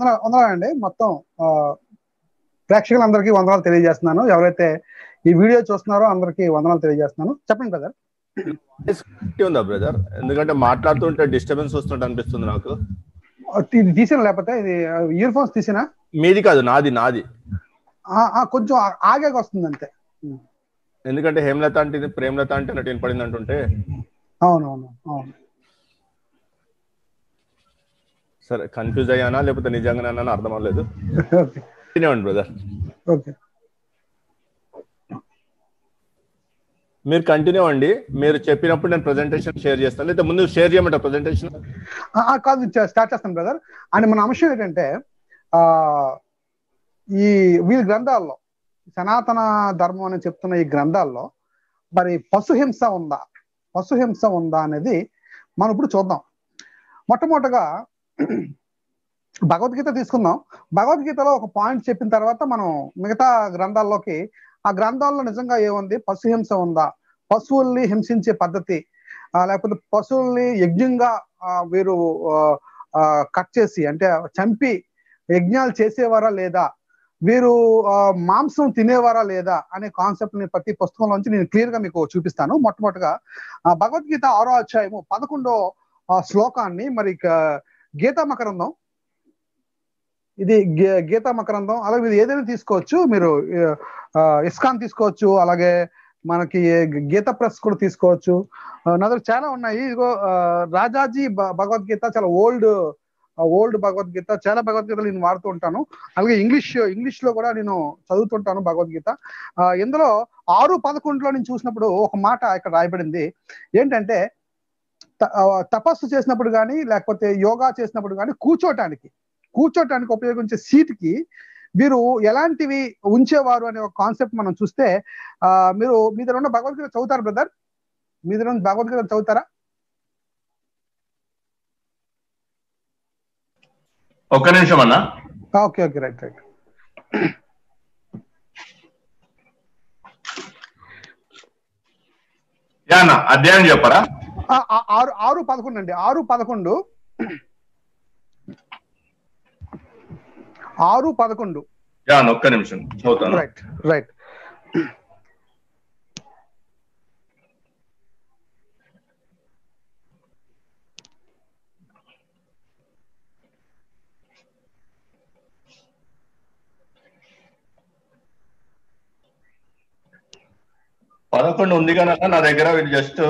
వందనాలండి మొత్తం ఆ, ప్రేక్షకులందరికీ వందనాలు తెలియజేస్తున్నాను ఎవరైతే ఈ వీడియో చూస్తున్నారో అందరికీ వందనాలు తెలియజేస్తున్నాను చెప్పండి బ్రదర్ క్లారిటీ ఉందా బ్రదర్ ఎందుకంటే మాట్లాడుతుంటే డిస్టర్బెన్స్ వస్తుంటే అనిపిస్తుంది నాకు ఇది తీసిన లేకపోతే ఇది ఇయర్ ఫోన్స్ తీసినా మీది కాదు నాది నాది ఆ, ఆ, కొంచెం ఆ- ఆగాక వస్తుంది అంతే ఎందుకంటే హేమలత అంటే ఇది ప్రేమలత అంటే నాకు వినపడింది అంటుంటే అవునవును అవును సరే కన్ఫ్యూజ్ అయ్యానా లేకపోతే నిజంగానే అన్నా అర్థం అవ్వలేదు ఓకే తినేవండి బ్రదర్ ఓకే మీరు కంటిన్యూ అండి మీరు చెప్పినప్పుడు నేను ప్రజెంటేషన్ షేర్ చేస్తాను లేదా ముందు షేర్ చేయమంట ప్రజెంటేషన్ ఆ, ఆ, కాదు చ- స్టార్ట్ చేస్తాను బ్రదర్ అండ్ మన అంశం ఏంటంటే ఆ ఈ వీరి గ్రంథాల్లో సనాతన ధర్మం అని చెప్తున్న ఈ గ్రంథాల్లో మరి పశుహింస ఉందా పశుహింస ఉందా అనేది మనం ఇప్పుడు చూద్దాం మొట్టమొదటగా భగవద్గీత తీసుకుందాం భగవద్గీతలో ఒక పాయింట్ చెప్పిన తర్వాత మనం మిగతా గ్రంథాల్లోకి ఆ గ్రంథాల్లో నిజంగా ఏముంది పశుహింస ఉందా పశువుల్ని హింసించే పద్ధతి ఆ, లేకపోతే పశువుల్ని యజ్ఞంగా ఆ, వీరు ఆ, ఆ, కట్ చేసి అంటే చంపి యజ్ఞాలు చేసేవారా లేదా వీరు ఆ, మాంసం తినేవారా లేదా అనే కాన్సెప్ట్ ని ప్రతి పుస్తకంలోంచి నేను క్లియర్ గా మీకు చూపిస్తాను మొట్టమొదటిగా ఆ, భగవద్గీత ఆరో అధ్యాయము పదకొండో ఆ, శ్లోకాన్ని మరి ఇక గీతా మకరందం ఇది గే- గీతా మకరందం అలాగే ఇది ఏదైనా తీసుకోవచ్చు మీరు ఆ, ఇస్కాన్ తీసుకోవచ్చు అలాగే మనకి గీత ప్రెస్ కూడా తీసుకోవచ్చు ఆ, నా దగ్గర చాలా ఉన్నాయి ఇదిగో ఆ, రాజాజీ భ- భగవద్గీత చాలా ఓల్డ్ ఓల్డ్ భగవద్గీత చాలా భగవద్గీతలు నేను వాడుతూ ఉంటాను అలాగే ఇంగ్లీష్ ఇంగ్లీష్ లో కూడా నేను చదువుతుంటాను భగవద్గీత ఆ, ఇందులో ఆరు పదకొండులో నేను చూసినప్పుడు ఒక మాట ఇక్కడ రాయబడింది ఏంటంటే త- ఆ, తపస్సు చేసినప్పుడు కానీ లేకపోతే యోగా చేసినప్పుడు కానీ కూర్చోటానికి కూర్చోటానికి ఉపయోగించే సీట్ కి వీరు ఎలాంటివి ఉంచేవారు అనే ఒక కాన్సెప్ట్ మనం చూస్తే ఆ మీరు మీ దగ్గర ఉన్న భగవద్గీత చదువుతారు బ్రదర్ మీ దగ్గర ఉన్న భగవద్గీత చదువుతారా ఒక్క నిమిషం అన్న okay okay right right yeah అన్న అధ్యాయం చెప్పరా ఆరు ఆరు పదకొండు అండి ఆరు పదకొండు ఆరు పదకొండు యా అన్న ఒక్క నిమిషం చదువుతాను రైట్ రైట్ పదకొండు ఉంది కానీ అన్న నా దగ్గర వీడు జస్ట్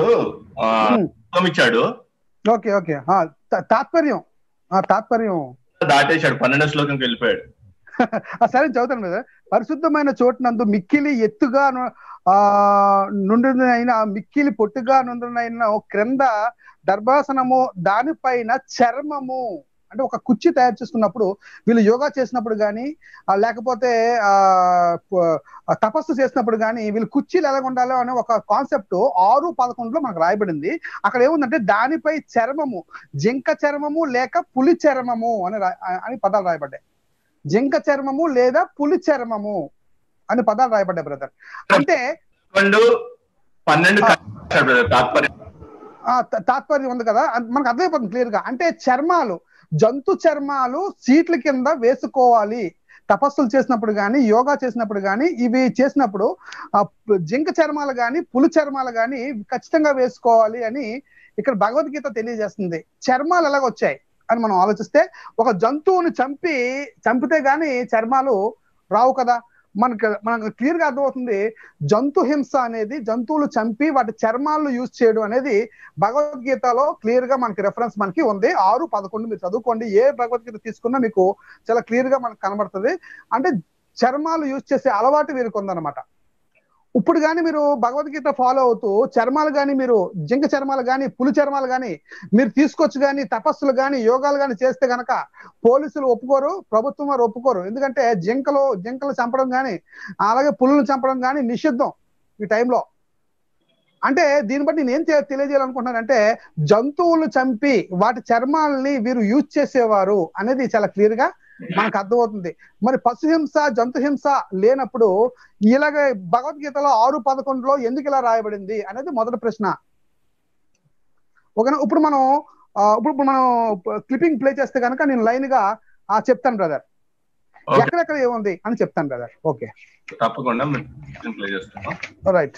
Hmm. ఇచ్చాడు ఓకే ఓకే ఆ, తా- తాత్పర్యం ఆ తాత్పర్యం దాటేశాడు పన్నెండో శ్లోకంకి వెళ్ళిపోయాడు ఆ, సరే చదువుతాను కదా పరిశుద్ధమైన చోటునందు మిక్కిలి ఎత్తుగా ను- ఆ నుండినైన మిక్కిలి పొట్టుగా నుండినైన ఓ క్రింద దర్భాసనము దానిపైన చర్మము అంటే ఒక కుర్చీ తయారు చేసుకున్నప్పుడు వీళ్ళు యోగా చేసినప్పుడు కానీ లేకపోతే ఆ ప- ఆ, తపస్సు చేసినప్పుడు కానీ వీళ్ళు కుర్చీలు ఎలా ఉండాలో అనే ఒక కాన్సెప్ట్ ఆరు పదకొండులో మనకు రాయబడింది అక్కడ ఏముందంటే దానిపై చర్మము జింక చర్మము లేక పులి చర్మము అని రా- అని పదాలు రాయబడ్డాయి జింక చర్మము లేదా పులి చర్మము అని పదాలు రాయబడ్డాయి బ్రదర్ అంటే పదకొండు పన్నెండు కలిపేశాడు brother, తాత్పర్యం ఆ త- తాత్పర్యం ఉంది కదా అన్- మనకు అర్థమైపోతుంది క్లియర్ గా అంటే చర్మాలు జంతు చర్మాలు సీట్ల కింద వేసుకోవాలి తపస్సులు చేసినప్పుడు కానీ యోగా చేసినప్పుడు కానీ ఇవి చేసినప్పుడు ఆ ప- జింక చర్మాలు కానీ పులి చర్మాలు కానీ ఖచ్చితంగా వేసుకోవాలి అని ఇక్కడ భగవద్గీత తెలియజేస్తుంది చర్మాలు ఎలాగొచ్చాయి అని మనం ఆలోచిస్తే ఒక జంతువుని చంపి చంపితే గాని చర్మాలు రావు కదా మనకు మనకు క్లియర్ గా అర్థమవుతుంది జంతు హింస అనేది జంతువులు చంపి వాటి చర్మాలను యూజ్ చేయడం అనేది భగవద్గీతలో క్లియర్ గా మనకి రెఫరెన్స్ మనకి ఉంది ఆరు పదకొండు మీరు చదువుకోండి ఏ భగవద్గీత తీసుకున్నా మీకు చాలా క్లియర్ గా మనకు కనబడుతుంది అంటే చర్మాలు యూజ్ చేసే అలవాటు వీరికి ఉందన్నమాట ఇప్పుడు కానీ మీరు భగవద్గీత ఫాలో అవుతూ చర్మాలు కానీ మీరు జింక చర్మాలు కానీ పులి చర్మాలు కానీ మీరు తీసుకొచ్చి కానీ తపస్సులు కానీ యోగాలు కానీ చేస్తే గనక పోలీసులు ఒప్పుకోరు ప్రభుత్వం వారు ఒప్పుకోరు ఎందుకంటే జింకలు జింకలు చంపడం కానీ అలాగే పులులను చంపడం కానీ నిషిద్ధం ఈ టైంలో అంటే దీన్ని బట్టి నేను ఏం తె- తెలియజేయాలనుకుంటున్నానంటే జంతువులు చంపి వాటి చర్మాలని వీరు యూజ్ చేసేవారు అనేది చాలా క్లియర్ గా మనకు అర్థమవుతుంది మరి పశుహింస జంతు హింస లేనప్పుడు ఇలాగే భగవద్గీతలో ఆరు పదకొండులో ఎందుకు ఇలా రాయబడింది అనేది మొదటి ప్రశ్న ఓకేనా ఇప్పుడు మనం ఆ, ఇప్పుడు ఇప్పుడు మనం క్లిప్పింగ్ ప్లే చేస్తే కనుక నేను లైన్ గా ఆ చెప్తాను బ్రదర్ ఓకే ఎక్కడెక్కడ ఏముంది అని చెప్తాను బ్రదర్ ఓకే తప్పకుండా మీరు ప్లే చేస్తాను రైట్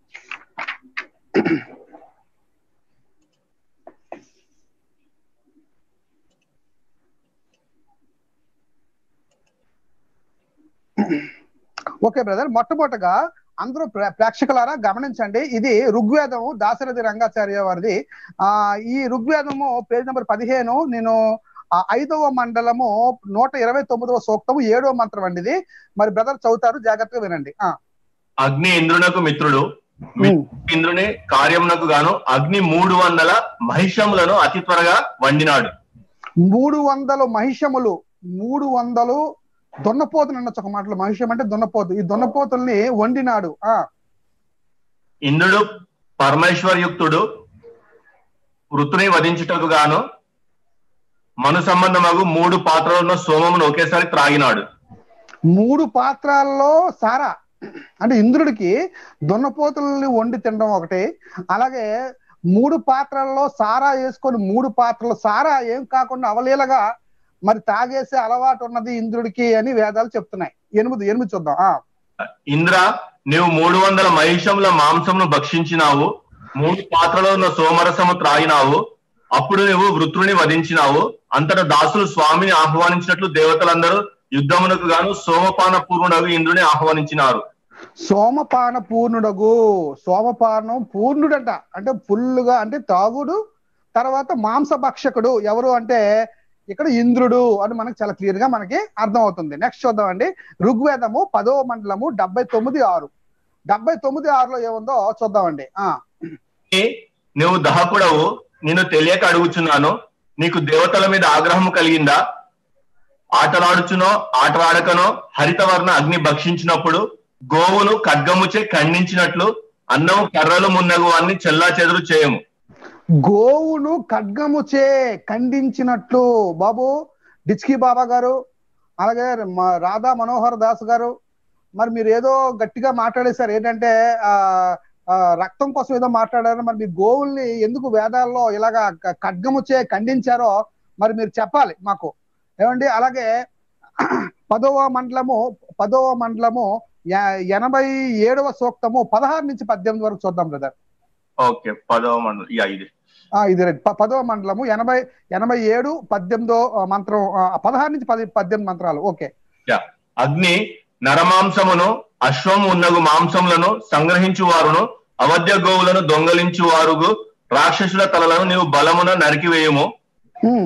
ఓకే బ్రదర్ మొట్టమొదటగా అందరూ ప్రే- ప్రేక్షకులారా గమనించండి ఇది ఋగ్వేదము దాశరథి రంగాచార్య వారిది ఆ ఈ ఋగ్వేదము పేజ్ నెంబర్ పదిహేను నేను ఆ ఐదవ మండలము నూట ఇరవై తొమ్మిదవ సూక్తము ఏడవ మంత్రం అండి ఇది మరి బ్రదర్ చదువుతారు జాగ్రత్తగా వినండి ఆ అగ్ని ఇంద్రునకు మిత్రుడు ఉమ్. ఇంద్రుని కార్యమునకు గాను అగ్ని మూడు వందల మహిషములను అతి త్వరగా వండినాడు మూడు వందలు మహిషములు మూడు వందలు దున్నపోతులు అనొచ్చు ఒక మాటలో మహిషం అంటే దున్నపోతు ఈ దున్నపోతుల్ని వండినాడు ఆ ఇంద్రుడు పరమేశ్వర్యుక్తుడు వృత్తుని వధించుటకు గాను మను సంబంధమగు మూడు పాత్రలను సోమమును ఒకేసారి త్రాగినాడు మూడు పాత్రల్లో సారా అంటే ఇంద్రుడికి దున్నపోతుల్ని వండి తినడం ఒకటి అలాగే మూడు పాత్రల్లో సారా వేసుకొని మూడు పాత్రలు సారా ఏం కాకుండా అవలీలగా మరి తాగేసే అలవాటు ఉన్నది ఇంద్రుడికి అని వేదాలు చెప్తున్నాయి ఎనిమిది ఎనిమిది చూద్దాం ఆ ఇంద్ర నీవు మూడు వందల మహిషముల మాంసమును భక్షించినావు మూడు పాత్రలో ఉన్న సోమరసము త్రాగినావు అప్పుడు నువ్వు వృత్రుని వధించినావు అంతటా దాసులు స్వామిని ఆహ్వానించినట్లు దేవతలందరూ యుద్ధమునకు గాను సోమపాన పూర్ణుడగు ఇంద్రుని ఆహ్వానించినారు సోమపాన పూర్ణుడగు సోమపానం పూర్ణుడంట అంటే ఫుల్లుగా అంటే తాగుడు తర్వాత మాంసభక్షకుడు ఎవరు అంటే ఇక్కడ ఇంద్రుడు అని మనకి చాలా క్లియర్ గా మనకి అర్థం అవుతుంది నెక్స్ట్ చూద్దామండి ఋగ్వేదము పదవ మండలము డెబ్బై తొమ్మిది ఆరు డెబ్బై తొమ్మిది ఆరులో ఏముందో చూద్దామండి ఆ నువ్వు దహకుడవు నేను తెలియక అడుగుచున్నాను నీకు దేవతల మీద ఆగ్రహం కలిగిందా ఆటలాడుచునో ఆటలాడకనో హరితవర్ణ అగ్ని భక్షించినప్పుడు గోవును ఖడ్గముచే ఖండించినట్లు అన్నము కర్రలు మున్నగు అన్ని చెల్లా చెదురు చేయము గోవును ఖడ్గముచే ఖండించినట్లు బాబు డిచ్కి బాబా గారు అలాగే మా రాధా మనోహర్ దాస్ గారు మరి మీరు ఏదో గట్టిగా మాట్లాడేశారు ఏంటంటే ఆ ఆ, రక్తం కోసం ఏదో మాట్లాడారు మరి మీ గోవుల్ని ఎందుకు వేదాల్లో ఇలాగా క- ఖడ్గముచే ఖండించారో మరి మీరు చెప్పాలి మాకు ఏమండి అలాగే పదవ మండలము పదవ మండలము ఎ- ఎనభై ఏడవ సూక్తము పదహారు నుంచి పద్దెనిమిది వరకు చూద్దాం బ్రదర్ ఓకే పదవ మండలం యా ఇది ఆ ఇది రైట్ ప- పదవ మండలము ఎనభై ఎనభై ఏడు పద్దెనిమిదో ఆ, మంత్రం ఆ, పదహారు నుంచి పది పద్దెనిమిది మంత్రాలు ఓకే అగ్ని నరమాంసమును అశ్వము ఉన్నగు మాంసములను సంగ్రహించు వారును అవధ్య గోవులను దొంగలించు వారుగు రాక్షసుల తలలను నీవు బలమున నరికివేయము ఉమ్,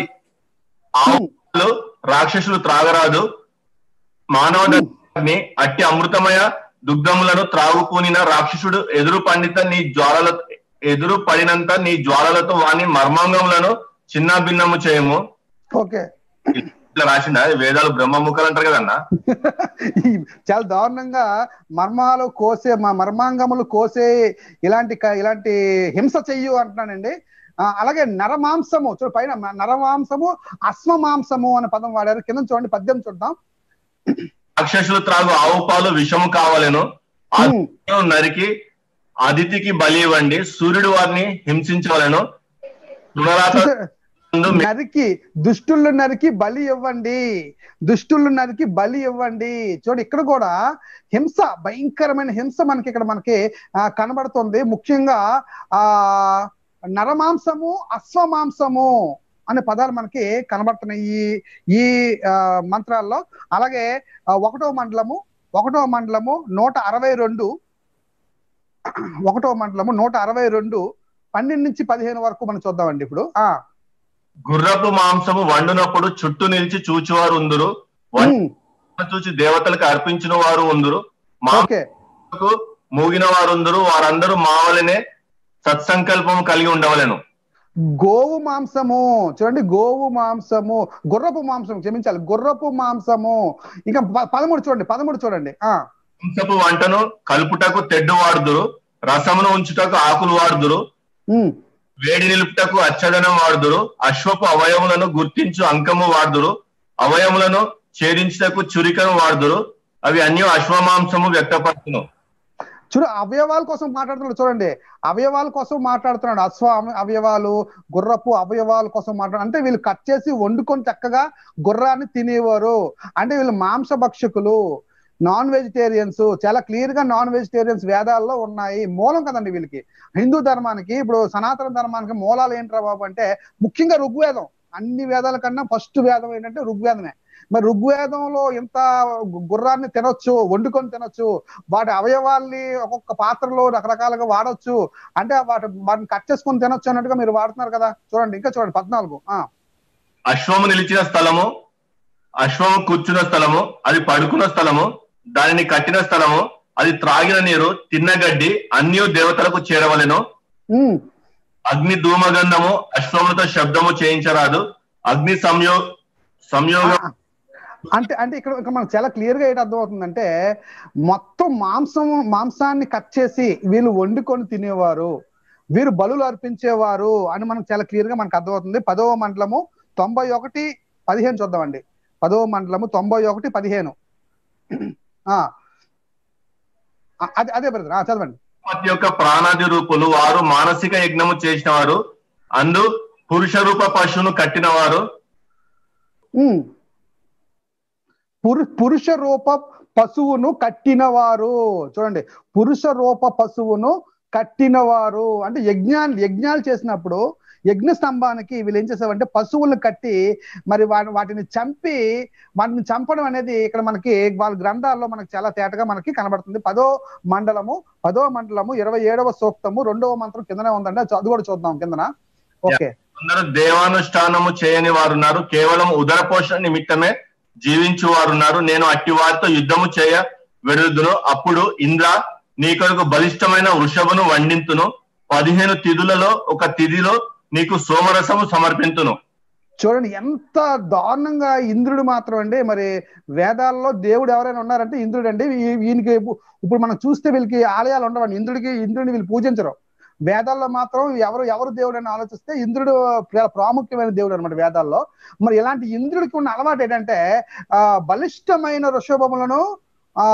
ఆవులు రాక్షసులు త్రాగరాదు మానవ అగ్ని అట్టి అమృతమయ దుగ్ధములను త్రాగుపూనిన రాక్షసుడు ఎదురు పండిత నీ జ్వాలల ఎదురు పడినంత నీ జ్వాలలతో వాని మర్మాంగములను చిన్న భిన్నము చేయము ఓకే ఇట్లా రాసిందా వేదాలు బ్రహ్మముఖాలు అంటారు కదన్నా ఈ చాలా దారుణంగా మర్మాలు కోసే మ- మర్మాంగములు కోసే ఇలాంటి క- ఇలాంటి హింస చెయ్యు అంటున్నానండి ఆ, అలాగే నరమాంసము చూడు పైన మ- నరమాంసము అశ్వమాంసము అనే పదం వాడారు కింద చూడండి పద్యం చూద్దాం రాక్షసులు త్రాగు ఆవు పాలు విషము కావాలను ఆ ఉమ్, దుష్టులను నరికి అదితికి బలి ఇవ్వండి సూర్యుడు వారిని హింసించవలను పునరాత చూసా- నరికి దుష్టులు నరికి బలి ఇవ్వండి దుష్టులు నరికి బలి ఇవ్వండి చూడు ఇక్కడ కూడా హింస భయంకరమైన హింస మనకి ఇక్కడ మనకి ఆ, కనబడుతుంది ముఖ్యంగా ఆ నరమాంసము అశ్వమాంసము అనే పదాలు మనకి కనబడుతున్నాయి ఈ ఈ ఆ, మంత్రాల్లో అలాగే ఆ, ఒకటో మండలము ఒకటో మండలము నూట అరవై రెండు ఒకటో మండలము నూట అరవై రెండు పన్నెండు నుంచి పదిహేను వరకు మనం చూద్దామండి ఇప్పుడు ఆ గుర్రపు మాంసము వండునప్పుడు చుట్టూ నిలిచి చూచువారు ఉందురు ఉమ్, వంట చూచి దేవతలకు అర్పించిన వారు ఉందురు ఓకే మాకు మూగిన వారు ఉందురు వారందరూ మావలనే సత్సంకల్పం కలిగి ఉండవలెను గోవు మాంసము చూడండి గోవు మాంసము గుర్రపు మాంసం క్షమించాలి గుర్రపు మాంసము ఇంకా ప- పదమూడు చూడండి పదమూడు చూడండి ఆ మాంసపు వంటను కలుపుటకు తెడ్డు వాడుదురు రసమును ఉంచుటకు ఆకులు వాడుదురు ఉమ్, వేడి నిలుపుటకు అచ్చదనం వాడుదురు అశ్వపు అవయములను గుర్తించు అంకము వాడుదురు అవయములను ఛేదించుటకు చురికను వాడుదురు అవి అన్ని అశ్వమాంసము వ్యక్తపరచును చూడు అవయవాల కోసం మాట్లాడుతున్నాడు చూడండి అవయవాల కోసం మాట్లాడుతున్నాడు అశ్వ అవ- అవయవాలు గుర్రపు అవయవాల కోసం మాట్లాడు అంటే వీళ్ళు కట్ చేసి వండుకొని చక్కగా గుర్రాన్ని తినేవారు అంటే వీళ్ళు మాంసభక్షకులు నాన్ వెజిటేరియన్స్ చాలా క్లియర్ గా నాన్ వెజిటేరియన్స్ వేదాల్లో ఉన్నాయి మూలం కదండి వీళ్ళకి హిందూ ధర్మానికి ఇప్పుడు సనాతన ధర్మానికి మూలాలు ఏంట్రా బాబు అంటే ముఖ్యంగా ఋగ్వేదం అన్ని వేదాల కన్నా ఫస్ట్ వేదం ఏంటంటే ఋగ్వేదమే మరి ఋగ్వేదంలో ఇంత గు- గుర్రాన్ని తినొచ్చు వండుకొని తినొచ్చు వాటి అవయవాల్ని ఒక్కొక్క పాత్రలో రకరకాలుగా వాడొచ్చు అంటే వాటి వాటిని కట్ చేసుకొని తినొచ్చు అన్నట్టుగా మీరు వాడుతున్నారు కదా చూడండి ఇంకా చూడండి పద్నాలుగు ఆ అశ్వము నిలిచిన స్థలము అశ్వము కూర్చున్న స్థలము అది పడుకున్న స్థలము దానిని కట్టిన స్థలము అది త్రాగిన నీరు తిన్న గడ్డి అన్ని దేవతలకు చేరవలెను ఉమ్, అగ్ని ధూమగంధము అశ్వములతో శబ్దము చేయించరాదు అగ్ని సంయో సంయోగం ఆ, అంటే అంటే ఇక్కడ ఇక్కడ మనకు చాలా క్లియర్ గా ఏంటి అర్థమవుతుందంటే మొత్తం మాంసం మాంసాన్ని కట్ చేసి వీళ్ళు వండుకొని తినేవారు వీరు బలులు అర్పించేవారు అని మనకు చాలా క్లియర్ గా మనకు అర్థమవుతుంది పదవ మండలము తొంభై ఒకటి పదిహేను చూద్దామండి పదవ మండలము తొంభై ఒకటి పదిహేను ఆ ఆ, అదే అదే బ్రదర్ చదవండి ప్రతి యొక్క ప్రాణాది రూపులు వారు మానసిక యజ్ఞము చేసిన వారు అందు పురుష రూప పశువును కట్టిన వారు ఉమ్. పురు పురుష రూప పశువును కట్టినవారు చూడండి పురుష రూప పశువును కట్టినవారు అంటే యజ్ఞాలు యజ్ఞాలు చేసినప్పుడు యజ్ఞ స్తంభానికి వీళ్ళు ఏం చేసారంటే పశువులను కట్టి మరి వాటి వాటిని చంపి వాటిని చంపడం అనేది ఇక్కడ మనకి వాళ్ళ గ్రంథాల్లో మనకి చాలా తేటగా మనకి కనబడుతుంది పదో మండలము పదో మండలము ఇరవై ఏడవ సూక్తము రెండవ మంత్రం కిందనే ఉందండి అది అది కూడా చూద్దాం కిందన ఓకే అందరూ దేవానుష్ఠానము చేయని వారున్నారు కేవలం ఉదర పోషణ నిమిత్తమే జీవించు వారున్నారు నేను అట్టి వారితో యుద్ధము చేయ వెడుదును అప్పుడు ఇంద్ర నీ కొరకు బలిష్టమైన వృషభను వండింతును పదిహేను తిథులలో ఒక తిథిలో నీకు సోమరసము సమర్పింతును చూడండి ఎంత దారుణంగా ఇంద్రుడు మాత్రం అండి మరి వేదాల్లో దేవుడు ఎవరైనా ఉన్నారంటే ఇంద్రుడు అండి ఈ- ఈయనకి ఇప్పు- ఇప్పుడు మనం చూస్తే వీళ్ళకి ఆలయాలు ఉండవండి ఇంద్రుడికి ఇంద్రుడిని వీళ్ళు పూజించరు వేదాల్లో మాత్రం ఎవరు ఎవరు దేవుడు అని ఆలోచిస్తే ఇంద్రుడు ప్ర- ప్రాముఖ్యమైన దేవుడు అనమాట వేదాల్లో మరి ఇలాంటి ఇంద్రుడికి ఉన్న అలవాటు ఏంటంటే ఆ బలిష్టమైన వృషభములను ఆ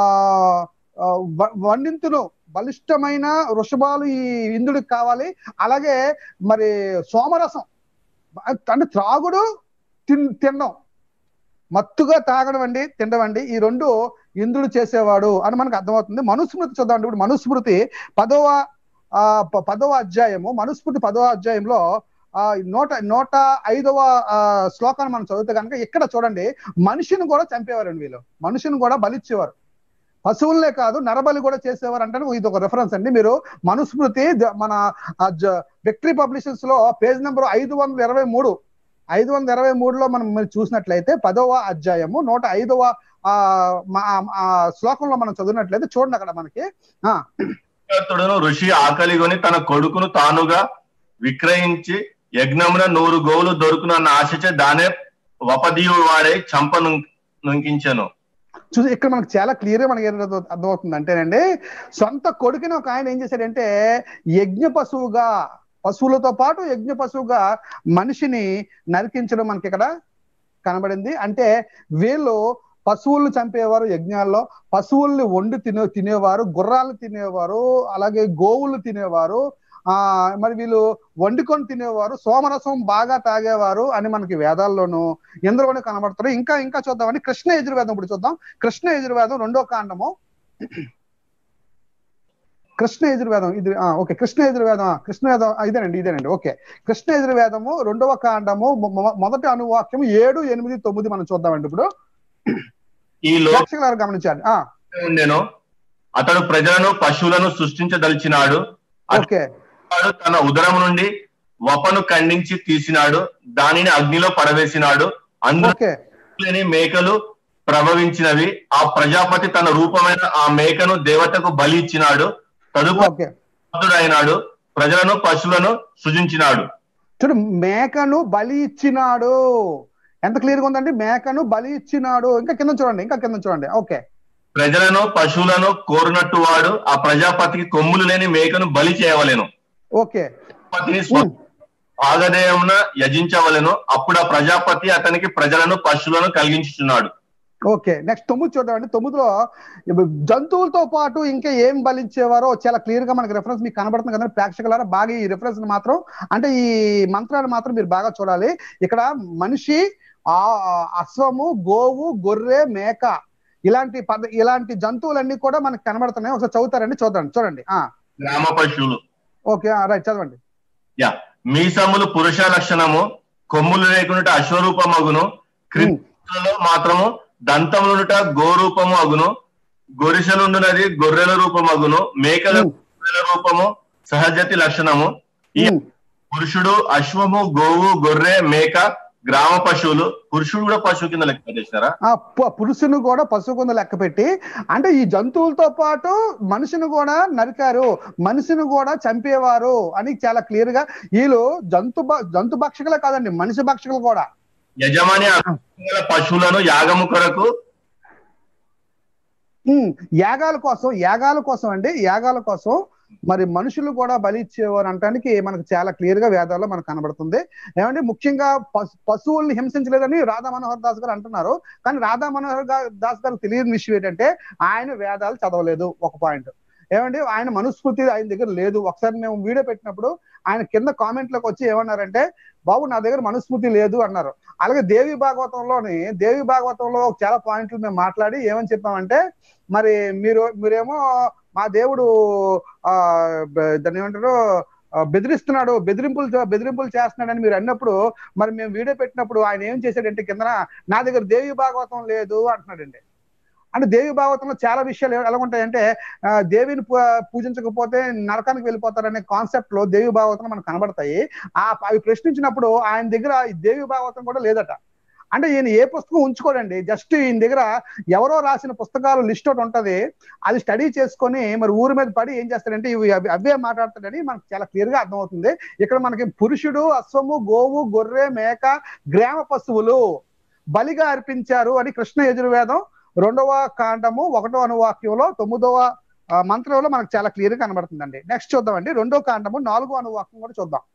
ఆ, వ- వండింతును బలిష్టమైన వృషభాలు ఈ ఇంద్రుడికి కావాలి అలాగే మరి సోమరసం అంటే త్రాగుడు తిన్ తినడం మత్తుగా తాగడం అండి తినడం అండి ఈ రెండు ఇంద్రుడు చేసేవాడు అని మనకు అర్థమవుతుంది మనుస్మృతి చూద్దాం ఇప్పుడు మనుస్మృతి పదవ ఆ ప- పదవ అధ్యాయము మనుస్మృతి పదవ అధ్యాయంలో ఆ నూట నూట ఐదవ ఆ, శ్లోకాన్ని మనం చదివితే కనుక ఇక్కడ చూడండి మనిషిని కూడా చంపేవారండి వీళ్ళు మనిషిని కూడా బలిచ్చేవారు పశువులనే కాదు నరబలి కూడా చేసేవారు అంటే ఇది ఒక రెఫరెన్స్ అండి మీరు మనుస్మృతి ద- మన విక్టరీ పబ్లిషన్స్ లో పేజ్ నెంబర్ ఐదు వందల ఇరవై మూడు ఐదు వందల ఇరవై మూడులో మనం మీరు చూసినట్లయితే పదవ అధ్యాయము నూట ఐదవ ఆ మా- ఆ శ్లోకంలో మనం చదివినట్లయితే చూడండి అక్కడ మనకి ఆ తుడును ఋషి ఆకలిగొని తన కొడుకును తానుగా విక్రయించి యజ్ఞమున నూరు గోవులు దొరుకునన్న ఆశచే దానే వపదీయు వాడే చంప ను- నుంకించెను చూసి ఇక్కడ మనకు చాలా క్లియర్ గా మనకి ఏం అర్థం- అర్థమవుతుంది అంటేనండి సొంత కొడుకుని ఒక ఆయన ఏం చేశాడంటే యజ్ఞ పశువుగా పశువులతో పాటు యజ్ఞ పశువుగా మనిషిని నరికించడం మనకి ఇక్కడ కనబడింది అంటే వీళ్ళు పశువులను చంపేవారు యజ్ఞాల్లో పశువుల్ని వండి తినే తినేవారు గుర్రాలు తినేవారు అలాగే గోవులు తినేవారు ఆ మరి వీళ్ళు వండుకొని తినేవారు సోమరసం బాగా తాగేవారు అని మనకి వేదాల్లోనూ ఎందులోనే కనబడతారు ఇంకా ఇంకా చూద్దామని కృష్ణ యజుర్వేదం ఇప్పుడు చూద్దాం కృష్ణ యజుర్వేదం రెండో కాండము కృష్ణ యజుర్వేదం ఇది ఆ, ఓకే కృష్ణ యజుర్వేదం ఆ, కృష్ణ వేదం ఆ, ఇదేనండి ఇదేనండి ఓకే కృష్ణ యజుర్వేదము రెండవ కాండము మొ- మొ- మొదటి అనువాక్యం ఏడు ఎనిమిది తొమ్మిది మనం చూద్దామండి ఇప్పుడు ఈ లో ప్రేక్షకులారు గమనించండి ఆ ఉండెను అతడు ప్రజలను పశువులను సృష్టించదలిచినాడు ఓకే వాడు తన ఉదరం నుండి వపను ఖండించి తీసినాడు దానిని అగ్నిలో పడవేసినాడు అందులో ఓకే లేని మేకలు ప్రభవించినవి ఆ ప్రజాపతి తన రూపమైన ఆ మేకను దేవతకు బలి ఇచ్చినాడు ఓకే తదుపరి ప్రజలను పశువులను సృజించినాడు చూడు మేకను బలి ఇచ్చినాడు ఎంత క్లియర్ గా ఉందండి మేకను బలి ఇచ్చినాడు ఇంకా కింద చూడండి ఇంకా కింద చూడండి ఓకే ప్రజలను పశువులను కోరినట్టు వాడు ఆ ప్రజాపతికి కొమ్ములు లేని మేకను బలి చేయవలెను ఓకే ప్రజాపతిని స్వ- భాగదేయమున యజించవలెను అప్పుడు ఆ ప్రజాపతి అతనికి ప్రజలను పశువులను కలిగించుచున్నాడు ఓకే నెక్స్ట్ తొమ్మిది చూద్దామండి తొమ్మిదిలో ఇప్పుడు జంతువులతో పాటు ఇంకా ఏం బలించేవారో చాలా క్లియర్ గా మనకి రెఫరెన్స్ మీకు కనబడుతుంది కదా ప్రేక్షకులారా బాగా ఈ రెఫరెన్స్ మాత్రం అంటే ఈ మంత్రాన్ని మాత్రం మీరు బాగా చూడాలి ఇక్కడ మనిషి ఆ అశ్వము గోవు గొర్రె మేక ఇలాంటి పద ఇలాంటి జంతువులన్నీ కూడా మనకి కనబడుతున్నాయి ఒకసారి చదువుతారండి చూద్దాం చూడండి ఆ గ్రామ పశువులు ఓకే రైట్ చదవండి యా మీసములు పురుష లక్షణము కొమ్ములు లేకుండా అశ్వరూపమగును క్రిందలో మాత్రము దంతములుట గోరూపము అగును గొరిసెలుండునది గొర్రెల రూపమగును మేకల ఉమ్, గొర్రెల రూపము సహజతి లక్షణము ఈ ఉమ్, పురుషుడు అశ్వము గోవు గొర్రె మేక గ్రామ పశువులు పురుషుడు కూడా పశువు కింద లెక్క చేశారా ఆ పు- పురుషుని కూడా పశువు కింద లెక్క పెట్టి అంటే ఈ జంతువులతో పాటు మనిషిని కూడా నరికారు మనిషిని కూడా చంపేవారు అని చాలా క్లియర్ గా వీళ్ళు జంతు భ- జంతు భక్షకులే కాదండి మనిషి భక్షకులు కూడా యజమాని గల పశువులను యాగము కొరకు ఉమ్, యాగాల కోసం యాగాల కోసం అండి యాగాల కోసం మరి మనుషులు కూడా బలి ఇచ్చేవారు అనటానికి మనకు చాలా క్లియర్ గా వేదాల్లో మనకు కనబడుతుంది ఏమంటే ముఖ్యంగా పశు పశువుల్ని హింసించలేదని రాధా మనోహర్ దాస్ గారు అంటున్నారు కానీ రాధా మనోహర్ గా- దాస్ గారు తెలియని విషయం ఏంటంటే ఆయన వేదాలు చదవలేదు ఒక పాయింట్ ఏమండి ఆయన మనుస్మృతి ఆయన దగ్గర లేదు ఒకసారి మేము వీడియో పెట్టినప్పుడు ఆయన కింద కామెంట్ లోకి వచ్చి ఏమన్నారంటే బాబు నా దగ్గర మనుస్మృతి లేదు అన్నారు అలాగే దేవి భాగవతంలోని దేవి భాగవతంలో చాలా పాయింట్లు మేము మాట్లాడి ఏమని చెప్పామంటే మరి మీరు మీరేమో మా దేవుడు ఆ బ- దాన్ని ఏమంటారు ఆ, బెదిరిస్తున్నాడు బెదిరింపులు చే- బెదిరింపులు చేస్తున్నాడని మీరు అన్నప్పుడు మరి మేము వీడియో పెట్టినప్పుడు ఆయన ఏం చేశాడంటే కిందన నా దగ్గర దేవి భాగవతం లేదు అంటున్నాడండి అంటే దేవి భాగవతంలో చాలా విషయాలు ఎలా ఉంటాయంటే ఆ, దేవిని పూ- పూజించకపోతే నరకానికి వెళ్ళిపోతారనే కాన్సెప్ట్ లో దేవి భాగవతం మనకు కనబడతాయి ఆ అవి ప్రశ్నించినప్పుడు ఆయన దగ్గర ఈ దేవి భాగవతం కూడా లేదట అంటే ఈయన ఏ పుస్తకం ఉంచుకోడండి జస్ట్ ఈయన దగ్గర ఎవరో రాసిన పుస్తకాలు లిస్ట్ ఒకటి ఉంటది అది స్టడీ చేసుకొని మరి ఊరి మీద పడి ఏం చేస్తాడంటే ఇవి అవి- అవే మాట్లాడతాడని మనకు చాలా క్లియర్ గా అర్థమవుతుంది ఇక్కడ మనకి పురుషుడు అశ్వము గోవు గొర్రె మేక గ్రామ పశువులు బలిగా అర్పించారు అని కృష్ణ యజుర్వేదం రెండవ కాండము ఒకటో అనువాక్యంలో తొమ్మిదవ ఆ, మంత్రంలో మనకు చాలా క్లియర్ గా కనబడుతుందండి నెక్స్ట్ చూద్దామండి రెండో కాండము నాలుగో అనువాక్యం కూడా చూద్దాం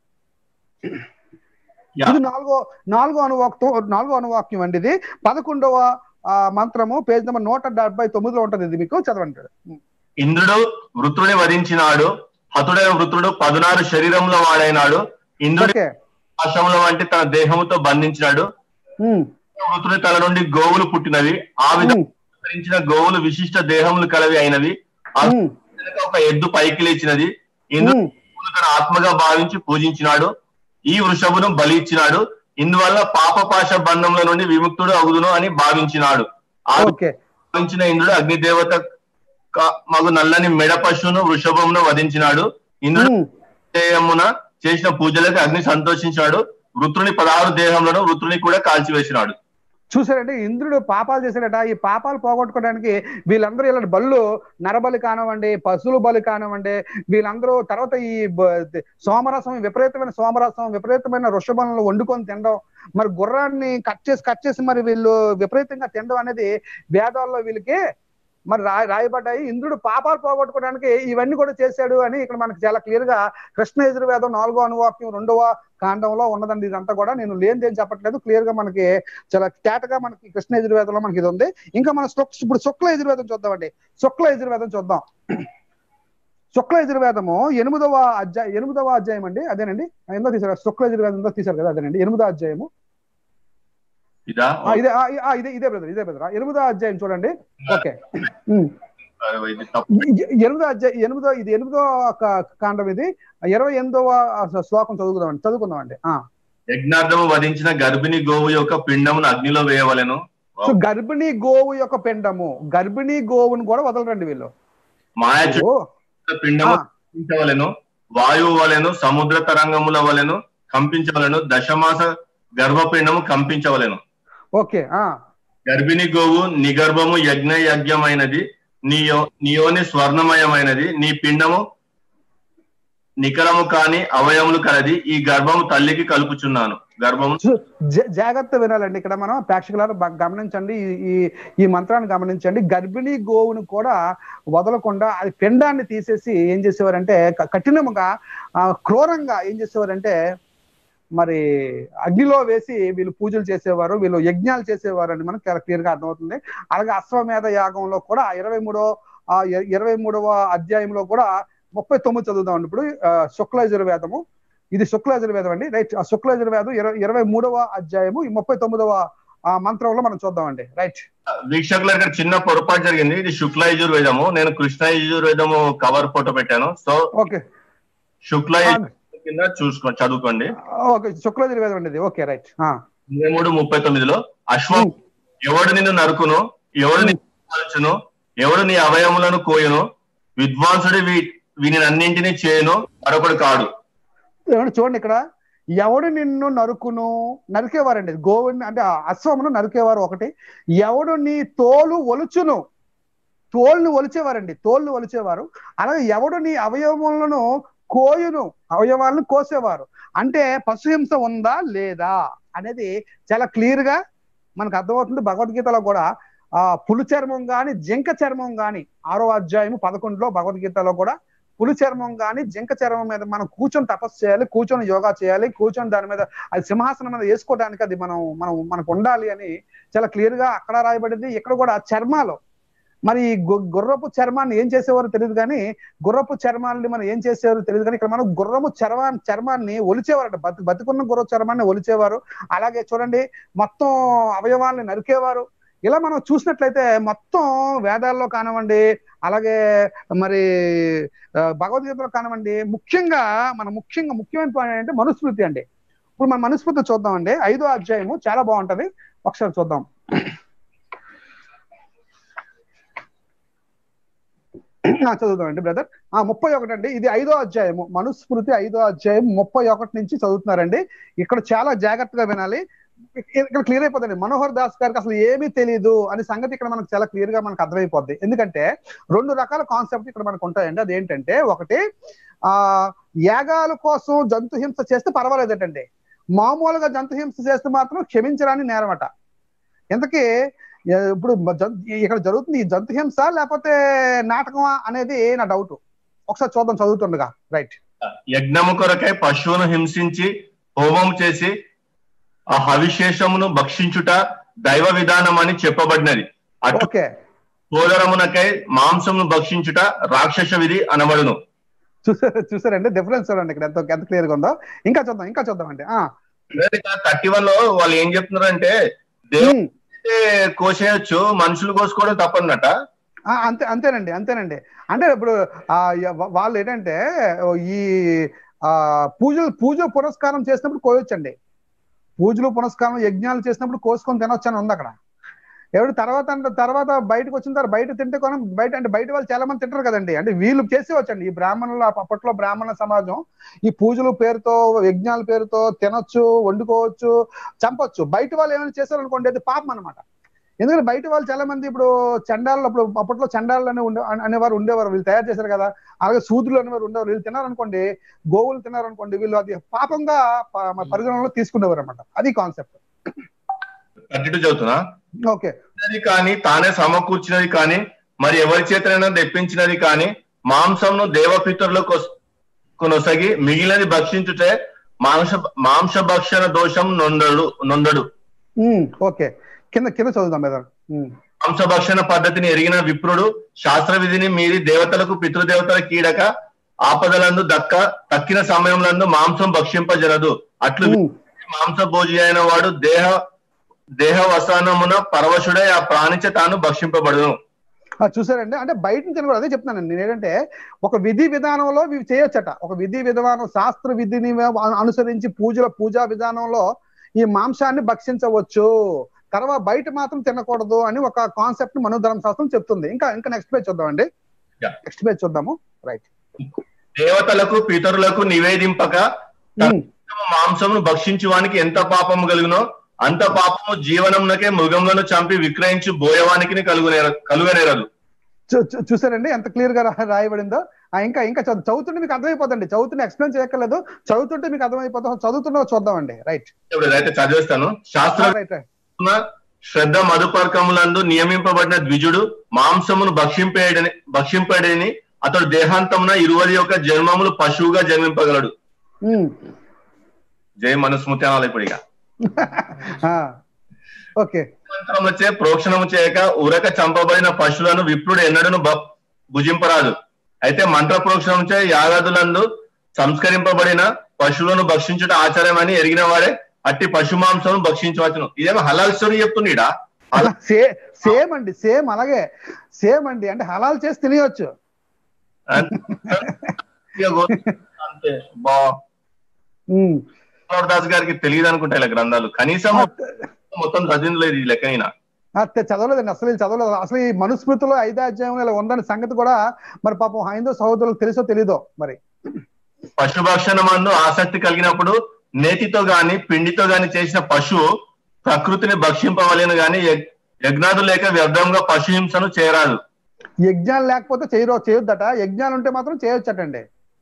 యా. ఇది నాలుగో నాలుగో అనువాక్తం నాలుగో అనువాక్యం అండి ఇది పదకొండవ ఆ, మంత్రము పేజ్ నెంబర్ నూట డెబ్బై తొమ్మిదిలో ఉంటది ఇది మీకు చదవండి ఇంద్రుడు వృత్రుని వధించినాడు హతుడైన వృత్రుడు పదునారు శరీరంలో వాడైనాడు ఇంద్రుడి ఓకే ఆశ్రమంలో వంటి తన దేహముతో బంధించినాడు ఉమ్, వృత్రుని తల నుండి గోవులు పుట్టినవి ఆ విధంగా ఉమ్, ధరించిన గోవులు విశిష్ట దేహములు కలవి అయినవి ఆ ఉమ్, వెనుక ఒక ఎద్దు పైకి లేచినది ఇంద్రుడు ఉమ్. తన ఆత్మగా భావించి పూజించినాడు ఈ వృషభును బలి ఇచ్చినాడు ఇందువల్ల పాపపాశ బంధముల నుండి విముక్తుడు అగుదును అని భావించినాడు ఆ ఓకే భావించిన ఇంద్రుడు అగ్నిదేవత క- మగు నల్లని మెడ పశువును వృషభమును వధించినాడు ఇంద్రుడు ఉమ్, దేహమున చేసిన పూజలకు అగ్ని సంతోషించాడు వృత్రుని పదహారు దేహములను వృత్రుని కూడా కాల్చివేసినాడు చూసారంటే ఇంద్రుడు పాపాలు చేశాడట ఈ పాపాలు పోగొట్టుకోవడానికి వీళ్ళందరూ ఇలాంటి బళ్ళు నరబలి కానివ్వండి పశువుల బలి కానివ్వండి వీళ్ళందరూ తర్వాత ఈ బ- సోమరసం విపరీతమైన సోమరసం విపరీతమైన వృషభంలో వండుకొని తినడం మరి గుర్రాన్ని కట్ చేసి కట్ చేసి మరి వీళ్ళు విపరీతంగా తినడం అనేది వేదాల్లో వీళ్ళకి మరి రా రాయబడ్డాయి ఇంద్రుడు పాపాలు పోగొట్టుకోవడానికి ఇవన్నీ కూడా చేశాడు అని ఇక్కడ మనకి చాలా క్లియర్ గా కృష్ణ యజుర్వేదం నాలుగో అనువాక్యం రెండవ కాండంలో ఉన్నదండి ఇదంతా కూడా నేను లేనిది ఏం చెప్పట్లేదు క్లియర్ గా మనకి చాలా తేటగా మనకి కృష్ణ యజుర్వేదంలో మనకి ఇది ఉంది ఇంకా మన శుక్- ఇప్పుడు శుక్ల యజుర్వేదం చూద్దామండి శుక్ల యజుర్వేదం చూద్దాం శుక్ల యజుర్వేదము ఎనిమిదవ అధ్యాయం ఎనిమిదవ అధ్యాయం అండి అదేనండి ఎందో తీసారు శుక్ల యజుర్వేదం ఎందో తీసారు కదా అదేనండి ఎనిమిదో అధ్యాయము ఇదా ఆ, ఇదే ఆ, ఆ, ఇదే ఇదే బ్రదర్ ఇదే బ్రదర్ ఎనిమిదో అధ్యాయం చూడండి ఓకే ఉమ్. ఇది తప్పు ఎ- ఎనిమిదో అధ్యాయం ఎనిమిదో ఇది ఎనిమిదో క- కాండం ఇది ఇరవై ఎనిమిదవ శ్లోకం చదువుకుందామండి చదువుకుందామండి ఆ యజ్ఞార్థము వధించిన గర్భిణి గోవు యొక్క పిండమును అగ్నిలో వేయవలెను సో గర్భిణీ గోవు యొక్క పిండము గర్భిణీ గోవును కూడా వదలరండి వీళ్ళు మాయ ఓ, పిండము ఆ, కంపించవలెను వాయువు వలెను సముద్ర తరంగముల వలెను కంపించవలెను దశమాస గర్భపిండము కంపించవలెను ఓకే ఆ గర్భిణి గోవు నిగర్భము యజ్ఞ యజ్ఞమైనది నీ యో- నీ యోని స్వర్ణమయమైనది నీ పిండము నికరము కాని అవయములు కలది ఈ గర్భము తల్లికి కలుపుచున్నాను గర్భము చూ- జా- జాగ్రత్త వినాలండి ఇక్కడ మనం ప్రేక్షకులారు బాగా గమనించండి ఈ- ఈ ఈ మంత్రాన్ని గమనించండి గర్భిణీ గోవును కూడా వదలకుండా అది పిండాన్ని తీసేసి ఏం చేసేవారంటే క- కఠినముగా ఆ, క్రూరంగా ఏం చేసేవారంటే మరి అగ్నిలో వేసి వీళ్ళు పూజలు చేసేవారు వీళ్ళు యజ్ఞాలు చేసేవారు అని మనకు చాలా క్లియర్ గా అర్థమవుతుంది అలాగే అశ్వమేధ యాగంలో కూడా ఇరవై మూడో ఆ ఇ- ఇరవై మూడవ అధ్యాయంలో కూడా ముప్పై తొమ్మిది చదువుదాం ఇప్పుడు ఆ, శుక్ల యజుర్వేదము ఇది శుక్ల యజుర్వేదం అండి రైట్ ఆ శుక్ల యజుర్వేదం ఇరవై ఇరవై మూడవ అధ్యాయము ఈ ముప్పై తొమ్మిదవ ఆ మంత్రంలో మనం చూద్దామండి రైట్ వీక్షకుల దగ్గర చిన్న పొరపాటు జరిగింది ఇది శుక్ల యజుర్వేదము నేను కృష్ణ యజుర్వేదము కవర్ ఫోటో పెట్టాను సో ఓకే శుక్ల యజుర్వేదం కింద చూసుకో చదువుకోండి ఓకే శుక్ల యజుర్వేదం అండి ఇది ఓకే రైట్ ఇరవై మూడు ముప్పై తొమ్మిదిలో అశ్వం ఎవడు నిన్ను నరుకును ఎవడు నిన్ను కాల్చును ఎవడు నీ అవయములను కోయును విద్వాంసుడి వీ- వీని అన్నింటినీ చేయను మరొకడు కాడు ఏమండి చూడండి ఇక్కడ ఎవడు నిన్ను నరుకును నరికేవారండి గోవుని అంటే ఆ అశ్వమును నరికేవారు ఒకటి ఎవడు నీ తోలు ఒలుచును తోలును ఒలిచేవారండి తోలును ఒలిచేవారు అలాగే ఎవడు నీ అవయవములను కోయును అవయవాలను కోసేవారు అంటే పశుహింస ఉందా లేదా అనేది చాలా క్లియర్ గా మనకు అర్థమవుతుంది భగవద్గీతలో కూడా ఆ పులి చర్మం గాని జింక చర్మం గాని ఆరో అధ్యాయము పదకొండులో భగవద్గీతలో కూడా పులి చర్మం గాని జింక చర్మం మీద మనం కూర్చొని తపస్సు చేయాలి కూర్చొని యోగా చేయాలి కూర్చొని దాని మీద అది సింహాసనం మీద వేసుకోవడానికి అది మనం మనం మనకు ఉండాలి అని చాలా క్లియర్ గా అక్కడ రాయబడింది ఇక్కడ కూడా చర్మాలు మరి ఈ గు- గుర్రపు చర్మాన్ని ఏం చేసేవారో తెలియదు కానీ గుర్రపు చర్మాన్ని మనం ఏం చేసేవారో తెలియదు కానీ ఇక్కడ మనం గుర్రపు చర్మా చర్మాన్ని ఒలిచేవారట బతి బతికున్న గుర్రపు చర్మాన్ని ఒలిచేవారు అలాగే చూడండి మొత్తం అవయవాల్ని నరికేవారు ఇలా మనం చూసినట్లయితే మొత్తం వేదాల్లో కానివ్వండి అలాగే మరి ఆ, భగవద్గీతలో కానివ్వండి ముఖ్యంగా మన ముఖ్యంగా ముఖ్యమైన పాయింట్ ఏంటంటే మనుస్మృతి అండి ఇప్పుడు మన మనుస్మృతి చూద్దామండి ఐదో అధ్యాయము చాలా బాగుంటది ఒకసారి చూద్దాం ఆ, చదువుదామండి బ్రదర్ ఆ ముప్పై ఒకటి అండి ఇది ఐదో అధ్యాయము మనుస్మృతి ఐదో అధ్యాయం ముప్పై ఒకటి నుంచి చదువుతున్నారండి ఇక్కడ చాలా జాగ్రత్తగా వినాలి ఇక్కడ క్లియర్ అయిపోతుంది మనోహర్ దాస్ గారికి అసలు ఏమీ తెలియదు అనే సంగతి ఇక్కడ మనకు చాలా క్లియర్ గా మనకు అర్థమైపోద్ది ఎందుకంటే రెండు రకాల కాన్సెప్ట్ ఇక్కడ మనకు ఉంటాయండి అదేంటంటే ఒకటి ఆ యాగాల కోసం జంతు హింస చేస్తే పర్వాలేదటండి మామూలుగా జంతు హింస చేస్తే మాత్రం క్షమించరాని నేరమట ఇంతకీ ఏ- ఇప్పుడు మ- జం- ఇక్కడ జరుగుతుంది ఈ జంతు హింస లేకపోతే నాటకమా అనేది నా డౌట్ ఒకసారి చూద్దాం చదువుతుండగా రైట్ యజ్ఞము కొరకై పశువును హింసించి హోమం చేసి ఆ హవిశేషమును భక్షించుట దైవ విధానం అని చెప్పబడినది అటు ఓకే సోదరమునకై మాంసమును భక్షించుట రాక్షస విధి అనబడును చూసారు చూసారండి డిఫరెన్స్ చూడండి ఇక్కడ ఎంత ఎంత క్లియర్ గా ఉందో ఇంకా చూద్దాం ఇంకా చూద్దాం అండి ఆ థర్టీ వన్ లో వాళ్ళు ఏం చెప్తున్నారంటే దేవుడు కోసేయచ్చు మనుషులు కోసుకోవడం తప్పన్నట ఆ, అంతే అంతేనండి అంతేనండి అంటే ఇప్పుడు ఆ య- వా- వాళ్ళు ఏంటంటే ఓ ఈ ఆ పూజలు పూజ పురస్కారం చేసినప్పుడు కోయొచ్చండి పూజలు పునస్కారం యజ్ఞాలు చేసినప్పుడు కోసుకొని తినొచ్చు అని ఉంది అక్కడ ఎవరు తర్వాత అంటే తర్వాత బయటకు వచ్చిన తర్వాత బయట తింటే కొనం బయట అంటే బయట వాళ్ళు చాలా మంది తింటారు కదండి అంటే వీళ్ళు చేసేవచ్చండి ఈ బ్రాహ్మణులు ఆ అప్పట్లో బ్రాహ్మణ సమాజం ఈ పూజలు పేరుతో యజ్ఞాల పేరుతో తినొచ్చు వండుకోవచ్చు చంపొచ్చు బయట వాళ్ళు ఏమైనా చేశారు అనుకోండి అది పాపం అనమాట ఎందుకంటే బయట వాళ్ళు చాలా మంది ఇప్పుడు చండాలు అప్పుడు అప్పట్లో చండాలు అనే ఉండే అనే- అనేవారు ఉండేవారు వీళ్ళు తయారు చేశారు కదా అలాగే సూదులు అనేవారు ఉండేవారు వీళ్ళు తిన్నారనుకోండి గోవులు తిన్నారనుకోండి వీళ్ళు అది పాపంగా ప- మన పరిగణనలో తీసుకునేవారు అనమాట అది కాన్సెప్ట్ థర్టీ టూ చదువుతున్నా ఓకే అది కానీ తానే సమకూర్చినది కానీ మరి ఎవరి చేతనైనా తెప్పించినది కానీ మాంసంను దేవపితరులకు కొనసాగి మిగిలినది భక్షించుటే మాంస మాంస భక్షణ దోషం నొందడు నొందడు ఓకే కింద కింద చదువుదాం మీద మాంసభక్షణ పద్ధతిని ఎరిగిన విప్రుడు శాస్త్ర విధిని మీరి దేవతలకు పితృదేవతల కీడక ఆపదలందు దక్క తక్కిన సమయంలందు మాంసం భక్షింపజరదు అట్లు మాంస భోజి అయిన వాడు దేహ దేహ వసానమున పరవశుడై ఆ ప్రాణిచ తాను భక్షింపబడును చూసారండి అంటే బయట నుంచి కూడా అదే చెప్తున్నానండి నేను ఏంటంటే ఒక విధి విధానంలో ఇవి చేయొచ్చట ఒక విధి విధానం శాస్త్ర విధిని అనుసరించి పూజల పూజా విధానంలో ఈ మాంసాన్ని భక్షించవచ్చు తర్వాత బయట మాత్రం తినకూడదు అని ఒక కాన్సెప్ట్ మనోధర్మ శాస్త్రం చెప్తుంది ఇంకా ఇంకా నెక్స్ట్ పేజ్ చూద్దామండి Yeah. నెక్స్ట్ పేజ్ చూద్దాము రైట్ దేవతలకు పితరులకు నివేదింపక మాంసమును భక్షించువానికి ఎంత పాపము కలుగునో అంత పాపము జీవనమునకే మృగములను చంపి విక్రయించు బోయవానికి కలుగునే కలుగనేరదు చూసారండి ఎంత క్లియర్ గా రా- రాయబడిందో ఆ, ఇంకా ఇంకా చదువు- చదువుతుంటే మీకు అర్థమైపోతుంది చదువుతుంటే ఎక్స్ప్లెయిన్ చేయక్కర్లేదు చదువుతుంటే మీకు అర్థమైపోతుంది చదువుతున్నా చూద్దామండి రైట్ ఇప్పుడు అయితే చదివేస్తాను శాస్త్ర రైట్ రైట్ ఉన్న శ్రద్ధ మధుపర్కములందు నియమింపబడిన ద్విజుడు మాంసమును భక్షింపేడని భక్షింపడని అతడు దేహాంతమున ఇరువది యొక్క జన్మములు పశువుగా జన్మింపగలడు జై మనుస్మృతి అనాలి ఇప్పుడు ఇక ఆ, ఓకే మంత్రం వచ్చే ప్రోక్షణము చేయక ఉరక చంపబడిన పశువులను విప్రుడు ఎన్నడను బ- భుజింపరాదు అయితే మంత్ర ప్రోక్షణం చే యాగాదులందు సంస్కరింపబడిన పశువులను భక్షించుట ఆచారం అని ఎరిగిన వాడే అట్టి పశు మాంసం భక్షించవచ్చును ఇదేమో హలాల్ స్టోరీ చెప్తుండీడా అలా సే సేమ్ అండి సేమ్ అలాగే సేమ్ అండి అంటే హలాల్ చేసి తినేయొచ్చు అంతే బా ఉమ్. దాస్ గారికి తెలియదు అనుకుంటా ఇలా గ్రంథాలు కనీసం మొత్తం చదివింది లేదు ఈ లెక్కనైనా అత్తే చదవలేదండి అసలు ఇది చదవలేదు అసలు ఈ మనుస్మృతిలో ఐదో అధ్యాయంలో ఇలా ఉందని సంగతి కూడా మరి పాపం హైందవ సహోదరులకు తెలుసో తెలీదో మరి పశుభక్షణ మందు ఆసక్తి కలిగినప్పుడు నేతితో గాని పిండితో గాని చేసిన పశువు ప్రకృతిని భక్షింపవలేను గాని యగ్- యజ్ఞాదు లేక వ్యర్థంగా పశు హింసను చేరాదు యజ్ఞాలు లేకపోతే చేయరో చేయొద్దట యజ్ఞాలు ఉంటే మాత్రం చేయొచ్చటండి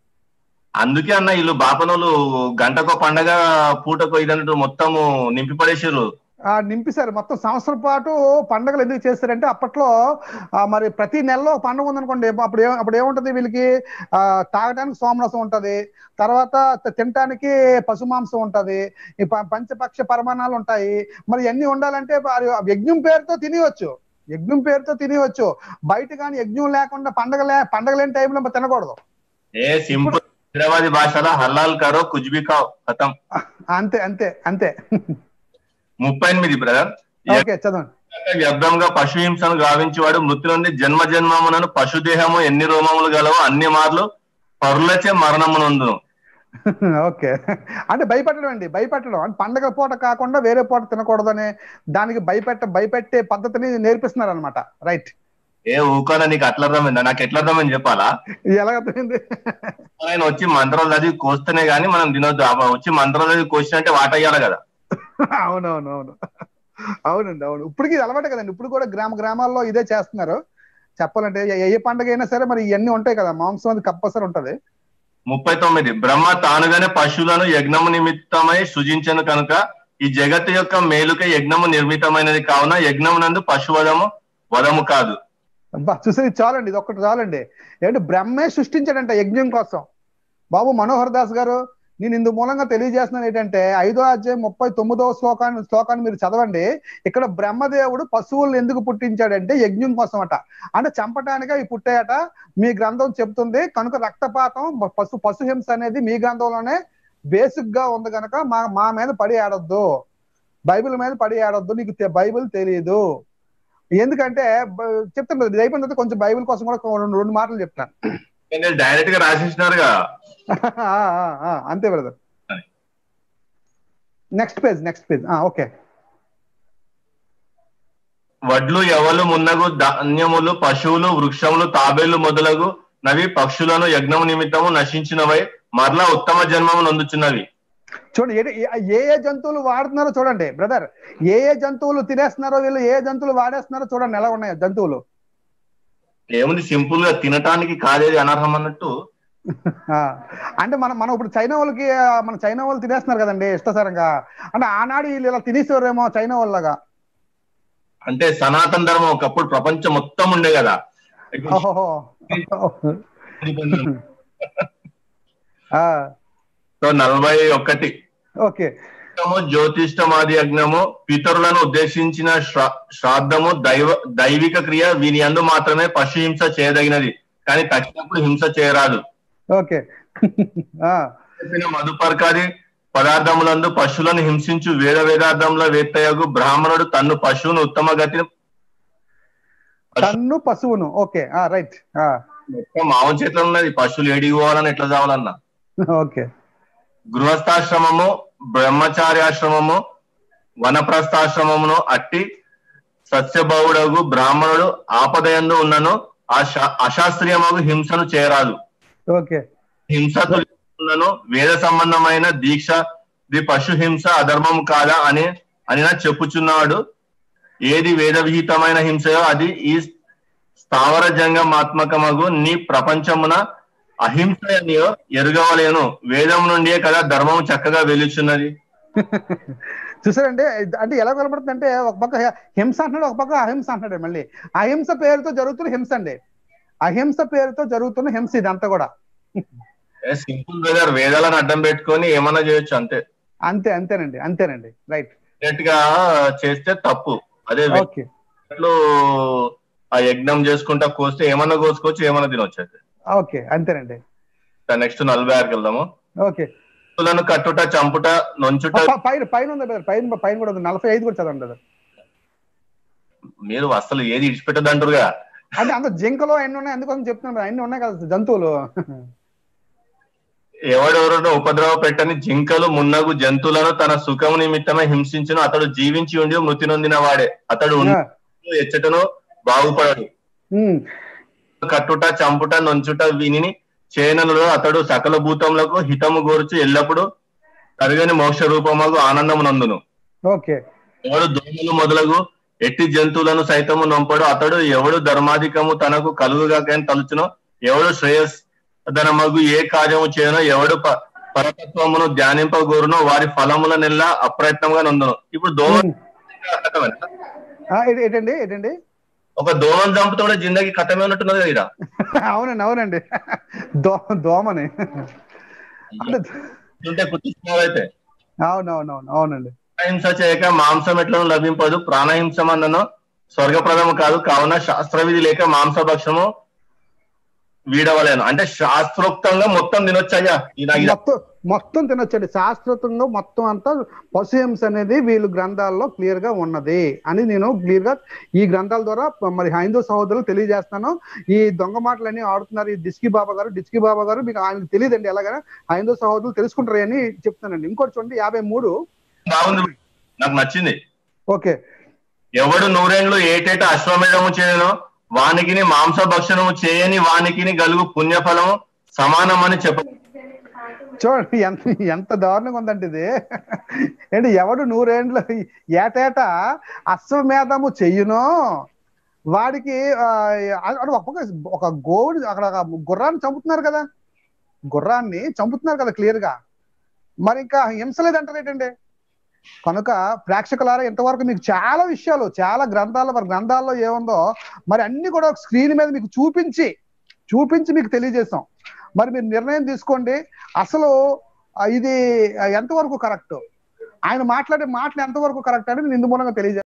అందుకే అన్న వీళ్ళు బాపనోళ్ళు గంటకో పండగ పూటకో ఇదన్నట్టు మొత్తము నింపి పడేసారు ఆ నింపిసారు మొత్తం సంవత్సరం పాటు పండుగలు ఎందుకు చేస్తారంటే అప్పట్లో ఆ, మరి ప్రతి నెలలో ఒక పండుగ ఉందనుకోండి అప్పుడు ఏ అప్పుడు ఏముంటది వీళ్ళకి ఆ తాగడానికి సోమరసం ఉంటది తర్వాత త- తినటానికి పశు మాంసం ఉంటది ఈ ప- పంచపక్ష పరమాణాలు ఉంటాయి మరి ఇవన్నీ ఉండాలంటే మరి ఆ యజ్ఞం పేరుతో తినవచ్చు యజ్ఞం పేరుతో తినవచ్చు బయట కానీ యజ్ఞం లేకుండా పండగ లే పండగ లేని టైంలో మరి తినకూడదు ఏ సింపుల్ హైదరాబాదీ భాషలో హల్లాల్ కారో కుజ్బి కావ్ కథం అంతే అంతే అంతే ముప్పై ఎనిమిది బ్రదర్ ఓకే చదవండి వ్యర్థంగా పశు హింసను గావించేవాడు మృతి నుండి జన్మ జన్మమునను పశుదేహము ఎన్ని రోమములు గలవో అన్ని మార్లు పరులచే మరణమునందును ఓకే అంటే భయపెట్టడం అండి భయపెట్టడం అంటే పండగ పూట కాకుండా వేరే పూట తినకూడదనే దానికి భయపెట్ట భయపెట్టే పద్ధతిని నేర్పిస్తున్నారు అనమాట రైట్ ఏ ఊకోనా నీకు అట్లా అర్థమైందా నాకు ఎట్లా అర్థమైంది చెప్పాలా ఎలా అర్థమైంది ఆయన వచ్చి మంత్రాలు చదివి కోస్తేనే గానీ మనం తినొద్దు ఆ వచ్చి మంత్రాలు చదివి కోసినట్టే వాటయ్యాలి కదా అవునవును అవును అవునండి అవును ఇప్పటికి ఇది అలవాటే కదండి ఇప్పుడు కూడా గ్రామ గ్రామాల్లో ఇదే చేస్తున్నారు చెప్పాలంటే ఏ- ఏ పండగ అయినా సరే మరి ఇవన్నీ ఉంటాయి కదా మాంసం అది కంపల్సరీ ఉంటది ముప్పై తొమ్మిది బ్రహ్మ తానుగానే పశువులను యజ్ఞము నిమిత్తమై సృజించను కనుక ఈ జగత్తు యొక్క మేలుకే యజ్ఞము నిర్మితమైనది కావున యజ్ఞమునందు పశువదము వదము కాదు అబ్బా చూసేది చాలండి ఇది ఒక్కటి చాలండి ఏంటి బ్రహ్మే సృష్టించాడంట యజ్ఞం కోసం బాబు మనోహర్ దాస్ గారు నేను ఇందు మూలంగా తెలియజేస్తున్నాను ఏంటంటే ఐదో అధ్యాయం ముప్పై తొమ్మిదవ శ్లోకాన్ని శ్లోకాన్ని మీరు చదవండి ఇక్కడ బ్రహ్మదేవుడు పశువులను ఎందుకు పుట్టించాడంటే యజ్ఞం కోసం అట అంటే చంపటానికే అవి పుట్టాయట మీ గ్రంథం చెప్తుంది కనుక రక్తపాతం పశు పశు హింస అనేది మీ గ్రంథంలోనే బేసిక్ గా ఉంది కనుక మా మా మీద పడి ఆడొద్దు బైబిల్ మీద పడి ఆడొద్దు నీకు తె- బైబిల్ తెలియదు ఎందుకంటే బ- చెప్తాను brother, ఇది అయిపోయిన తర్వాత కొంచెం బైబిల్ కోసం కూడా ఒక రెండు రెండు మాటలు చెప్తాను డైరెక్ట్ గా రాసేసినారుగా ఆ, ఆ, ఆ, అంతే brother next page next page okay వడ్లు ఎవలు మున్నగు ధాన్యములు పశువులు వృక్షములు తాబేళ్లు మొదలగు నవి పక్షులను యజ్ఞము నిమిత్తము నశించినవై మరలా ఉత్తమ జన్మము నొందుచున్నవి చూడండి ఏ- ఏ- ఏ ఏ జంతువులు వాడుతున్నారో చూడండి బ్రదర్ ఏ ఏ జంతువులు తినేస్తున్నారో వీళ్ళు ఏ జంతువులు వాడేస్తున్నారో చూడండి ఎలా ఉన్నాయో జంతువులు ఏముంది సింపుల్ గా తినటానికి కాదేది అనర్హం అన్నట్టు ఆ, అంటే మనం మనం ఇప్పుడు చైనా వాళ్ళకి ఆ, మన చైనా వాళ్ళు తినేస్తున్నారు కదండి ఇష్టసరంగా అంటే ఆనాడు వీళ్ళు ఇలా తినేసేవారేమో చైనా వాళ్ళగా అంటే సనాతన ధర్మం ఒకప్పుడు ప్రపంచం మొత్తం ఉండే కదా ఓహో ఆ, సో నలభై ఒకటి ఓకే యజ్ఞము, జ్యోతిష్టమాది యజ్ఞము పితరులను ఉద్దేశించిన శ్రా- శ్రాద్ధము దైవ దైవిక క్రియ వీని అందు మాత్రమే పశు హింస చేయదగినది కానీ తగినప్పుడు హింస చేయరాదు ఓకే ఆ, చెప్పిన మధుపర్కాది పదార్థములందు పశువులను హింసించు వేద వేదార్థంలో వేత్తయగు బ్రాహ్మణుడు తన్ను పశువును ఉత్తమ గతిని తన్ను పశువును ఓకే ఆ రైట్ ఆ మొత్తం మావం చేతిలో ఉన్నది పశువులు ఏడికి పోవాలని ఎట్లా చావాలన్నా ఓకే గృహస్థాశ్రమము బ్రహ్మచార్యాశ్రమము వనప్రస్థాశ్రమమును అట్టి సస్యభావుడగు బ్రాహ్మణుడు ఆపదయందు ఉన్నను ఆ శా- అశాస్త్రీయమగు హింసను చేరాదు ఓకే హింసతులను వేద సంబంధమైన దీక్ష ది పశు హింస అధర్మం కాదా అని అని నా చెప్పుచున్నాడు ఏది వేద విహితమైన హింసయో అది ఈ స్థావర జంగమాత్మకమగు నీ ప్రపంచమున అహింస అనియో ఎరుగవలేను వేదం నుండియే కదా ధర్మం చక్కగా వెలుచున్నది చూసారంటే అంటే ఎలా కనబడుతుంది అంటే ఒక పక్క హింస అంటున్నాడు ఒక పక్క అహింస అంటున్నాడు మళ్ళీ అహింస పేరుతో జరుగుతున్న హింస అండి అహింస పేరుతో జరుగుతున్న హింస ఇదంతా కూడా సింపుల్ బ్రదర్ వేదాలను అడ్డం పెట్టుకొని ఏమన్నా చేయొచ్చు అంతే అంతే అంతేనండి అంతేనండి రైట్ డైరెక్ట్ గా చేస్తే తప్పు అదే ఓకే వెట్లు ఆ యజ్ఞం చేసుకుంటా కోస్తే ఏమన్నా కోసుకోవచ్చు ఏమన్నా తినొచ్చు అయితే ఓకే అంతేనండి నెక్స్ట్ నలభై ఆరుకి వెళ్దాము ఓకే తులను కట్టుట చంపుట నొంచుట ప- పైన పైన ఉంది brother. పైన పైన కూడా ఉంది నలభై ఐదు కూడా చదవండి brother. మీరు అసలు ఏది ఇడిచిపెట్టదంటారుగా అంటే అంత జింకలు అన్ని ఉన్నాయి అందుకోసం చెప్తున్నాను అన్ని ఉన్నాయి కదా జంతువులు ఎవడెవరినో ఉపద్రవ పెట్టని జింకలు మున్నగు జంతువులను తన సుఖము నిమిత్తమే హింసించును అతడు జీవించి ఉండి మృతి నొందిన వాడే అతడు ఉన్న ఎచ్చటను బాగుపడడు ఉమ్, కట్టుట చంపుట నొంచుట విని చేనలలో అతడు సకల భూతములకు హితము గోర్చు ఎల్లప్పుడు కరుగని మోక్ష రూపముకు ఆనందము నందును ఓకే ఎవడు దోమలు మొదలగు ఎట్టి జంతువులను సైతము నొంపడు అతడు ఎవడు ధర్మాధికము తనకు కలుగుగా కానీ తలుచునో ఎవడు శ్రేయస్ ధనమగు ఏ కార్యము చేయనో ఎవడు ప- పరతత్వమును ధ్యానింపగోరునో వారి ఫలముల నెల్ల అప్రయత్నంగా నొందును ఇప్పుడు దోమ ఉమ్. ఆ, ఏ- ఏంటండి ఏంటండి ఒక దోమను చంపుతూ కూడా జిందగీ కథమే ఉన్నట్టున్నది కదా ఈడ. అవునండి అవునండి దో దోమని అంటే ఉంటే కుట్టిస్తున్నారు అయితే అవునవునవును అవునండి హింస చేయక మాంసం ఎట్లను లభింపదు ప్రాణహింసం అన్నను స్వర్గప్రదము కాదు కావున శాస్త్ర విధి లేక మాంసభక్షము వీడవలేను అంటే శాస్త్రోక్తంగా మొత్తం తినొచ్చయ్యా ఈ నాకు ఇది మొత్తం మొత్తం తినొచ్చండి శాస్త్రతంగా మొత్తం అంతా పశుహింస అనేది వీళ్ళు గ్రంథాల్లో క్లియర్ గా ఉన్నది అని నేను క్లియర్ గా ఈ గ్రంథాల ద్వారా మరి హైందవ సహోదరులు తెలియజేస్తాను ఈ దొంగ మాటలన్నీ ఆడుతున్నారు ఈ డిస్కి బాబా గారు డిస్కి బాబా గారు మీకు ఆయనకు తెలియదండి ఎలాగైనా హైందవ సహోదరులు తెలుసుకుంటారు అని చెప్తానండి ఇంకోటి చూడండి యాభై మూడు బాగుంది నాకు నచ్చింది ఓకే ఎవడు నూరేండ్లు ఏటేటా అశ్వమేధము చేయను వానికిని మాంసభక్షణము చేయని వానికిని గలుగు పుణ్యఫలము సమానమని చెప్ప చూడండి ఎంత ఎంత దారుణంగా ఉందంటే ఇది ఏంటి ఎవడు నూరేండ్లు ఏటేటా అశ్వమేధము చెయ్యునో వాడికి ఆ, అక్కడ ఒక పక్క ఒక గోవుడు అక్కడ ఒక గుర్రాన్ని చంపుతున్నారు కదా గుర్రాన్ని చంపుతున్నారు కదా క్లియర్ గా మరి ఇంకా హింస లేదంటారు ఏంటండి కనుక ప్రేక్షకులారా ఇంతవరకు మీకు చాలా విషయాలు చాలా గ్రంథాల్లో మరి గ్రంథాల్లో ఏముందో మరి అన్ని కూడా స్క్రీన్ మీద మీకు చూపించి చూపించి మీకు తెలియజేస్తాం మరి మీరు నిర్ణయం తీసుకోండి అసలు ఆ, ఇది ఆ, ఎంతవరకు కరెక్ట్ ఆయన మాట్లాడే మాటలు ఎంతవరకు కరెక్ట్ అని నేను ఇందు మూలంగా తెలియజేస్తాను